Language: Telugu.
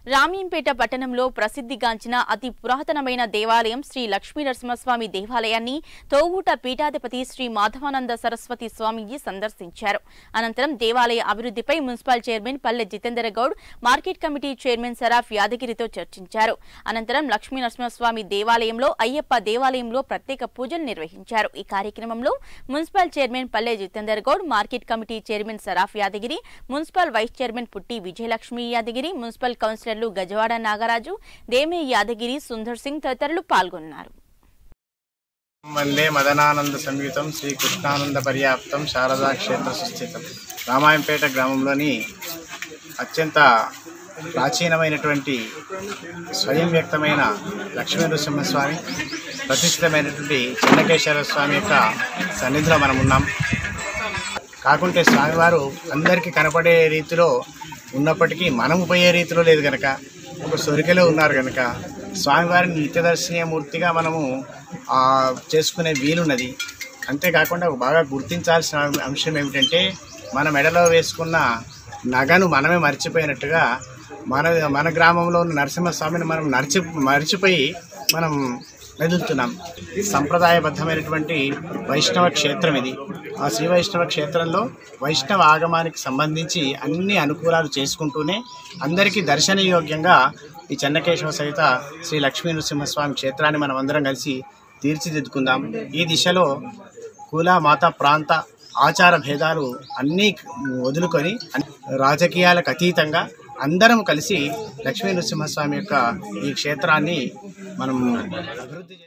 రామీంపేట పట్టణంలో ప్రసిద్ధిగాంచిన అతి పురాతనమైన దేవాలయం శ్రీ లక్ష్మీ నరసింహస్వామి దేవాలయాన్ని తోగూట పీఠాధిపతి శ్రీ మాధవానంద సరస్వతి స్వామీజీ సందర్శించారు అనంతరం దేవాలయ అభివృద్ధిపై municipal chairman Palle Jitender Goud market committee chairman Saraf యాదగిరితో చర్చించారు అనంతరం లక్ష్మీ నరసింహస్వామి దేవాలయంలో అయ్యప్ప దేవాలయంలో ప్రత్యేక పూజలు నిర్వహించారు ఈ కార్యక్రమంలో municipal chairman Palle Jitender Goud market committee chairman Saraf Yadagiri municipal vice chairman Putti Vijayalakshmi Yadagiri municipal కౌన్సిలర్లు గజవాడ నాగరాజు దేమే యాదగిరి సుందర్ సింగ్ తదితరులు పాల్గొన్నారు వందే మదనానంద సంయుతం శ్రీ కృష్ణానంద పర్యాప్తం శారదా క్షేత్ర సుస్థితం రామాయంపేట గ్రామంలోని అత్యంత ప్రాచీనమైనటువంటి స్వయం వ్యక్తమైన లక్ష్మీ నరసింహస్వామి ప్రతిష్ఠితమైనటువంటి చెన్నకేశ్వర స్వామి యొక్క సన్నిధిలో మనం ఉన్నాం కాకుంటే స్వామివారు అందరికీ కనపడే రీతిలో ఉన్నప్పటికీ మనము పోయే రీతిలో లేదు కనుక ఒక సొరికలో ఉన్నారు కనుక స్వామివారిని నిత్యదర్శనీయ మూర్తిగా మనము ఆ, చేసుకునే వీలున్నది అంతేకాకుండా ఒక బాగా గుర్తించాల్సిన అంశం ఏమిటంటే మన మెడలో వేసుకున్న నగను మనమే మర్చిపోయినట్టుగా మన మన గ్రామంలో ఉన్న నరసింహస్వామిని మనం నడిచి మర్చిపోయి మనం మెదులుతున్నాం సంప్రదాయబద్ధమైనటువంటి వైష్ణవ క్షేత్రం ఇది ఆ శ్రీ వైష్ణవ క్షేత్రంలో వైష్ణవ ఆగమానికి సంబంధించి అన్ని అనుకూలాలు చేసుకుంటూనే అందరికీ దర్శనయోగ్యంగా ఈ చెన్నకేశవ సహిత శ్రీ లక్ష్మీ నరసింహస్వామి క్షేత్రాన్ని మనం అందరం కలిసి తీర్చిదిద్దుకుందాం ఈ దిశలో కుల మత ప్రాంత ఆచార భేదాలు అన్నీ వదులుకొని అన్- రాజకీయాలకు అతీతంగా అందరం కలిసి లక్ష్మీ నరసింహస్వామి యొక్క ఈ క్షేత్రాన్ని మనం అభివృద్ధి చే-